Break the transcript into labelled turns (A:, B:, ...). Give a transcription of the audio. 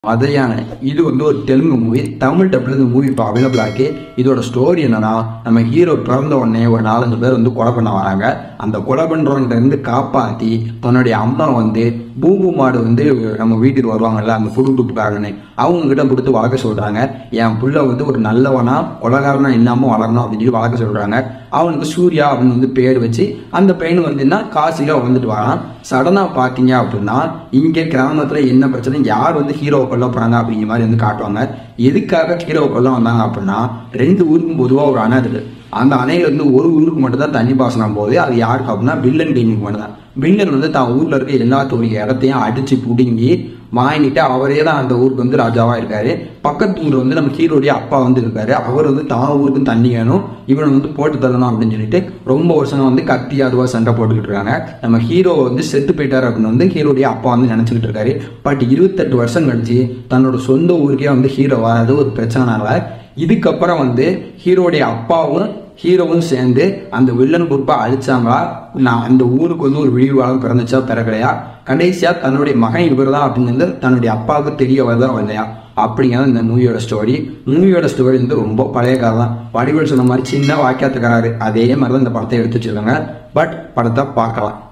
A: அதையான இது வந்து ஒரு தெலுங்கு மூவி தமிழ் டப்பில் இந்த மூவி இப்போ அவைலபிள் ஆக்கி இதோட ஸ்டோரி என்னன்னா நம்ம ஹீரோ பிறந்த உடனே ஒரு நாலஞ்சு பேர் வந்து கொலை பண்ண வராங்க அந்த கொலை பண்றவங்கிட்ட இருந்து காப்பாற்றி தன்னுடைய அம்மா வந்து பூம்பு மாடு வந்து நம்ம வீட்டுக்கு வருவாங்கல்ல அந்த குடும்பத்துக்காகனே அவங்க கிட்ட கொடுத்து வளர்க்க சொல்றாங்க என் புள்ள வந்து ஒரு நல்லவனா கொலகாரனா இல்லாமல் வளரணும் அப்படின்னு சொல்லி வளர்க்க சொல்றாங்க அவனுக்கு சூர்யா அப்படின்னு வந்து பேர் வச்சு அந்த பையன் வந்துன்னா காசில வந்துட்டு வரான் சடனா பார்த்தீங்க அப்படின்னா இங்கே கிராமத்துல என்ன பிரச்சனை யார் வந்து ஹீரோ கொல்ல போறாங்க அப்படிங்கிற மாதிரி வந்து காட்டுவாங்க எதுக்காக ஹீரோ கொல்ல வந்தாங்க அப்படின்னா ரெண்டு ஊருக்கும் பொதுவாக ஒரு அணை இருக்கு அந்த அணையில இருந்து ஒரு ஊருக்கு மட்டும் தான் தண்ணி பாசனம் போகுது அது யாருக்கு அப்படின்னா வில்லன் டீமுக்கு மட்டும் தான் வில்லன் வந்து தான் ஊர்ல இருக்க எல்லாத்துடைய இடத்தையும் அடிச்சு புடுங்கி வாங்கிட்டு அவரே தான் அந்த ஊருக்கு வந்து ராஜாவா இருக்காரு பக்கத்து ஊர் வந்து நம்ம ஹீரோடைய அப்பா வந்து இருக்காரு அவர் வந்து தான் ஊருக்கு தண்ணி வேணும் இவனை வந்து போட்டு தரணும் அப்படின்னு சொல்லிட்டு ரொம்ப வருஷம் வந்து கத்தி அதுவா சண்டை போட்டுக்கிட்டு இருக்காங்க நம்ம ஹீரோ வந்து செத்து போயிட்டாரு அப்படின்னு வந்து ஹீரோடைய அப்பா வந்து நினைச்சுக்கிட்டு இருக்காரு பட் இருபத்தெட்டு வருஷம் கழிச்சு தன்னோட சொந்த ஊருக்கே வந்து ஹீரோ வராது ஒரு பிரச்சனைனால இதுக்கப்புறம் வந்து ஹீரோடைய அப்பாவும் ஹீரோவும் சேர்ந்து அந்த வில்லன் குரூப்பை அழிச்சாங்களா நான் அந்த ஊருக்கு வந்து ஒரு விழிவாளம் பிறந்துச்சா பிறக்கலையா கடைசியா தன்னுடைய மகன் இவர் தான் அப்படின்னு தன்னுடைய அப்பாவுக்கு தெரிய வருதா வரலையா அப்படிங்கிறது இந்த மூவியோட ஸ்டோரி மூவியோட ஸ்டோரி வந்து ரொம்ப பழைய கதை தான் வடிவேல் சொன்ன மாதிரி சின்ன வாக்கியத்துக்காராரு அதே மாதிரி தான் இந்த படத்தை எடுத்து வச்சிருக்காங்க பட் படத்தை பார்க்கலாம்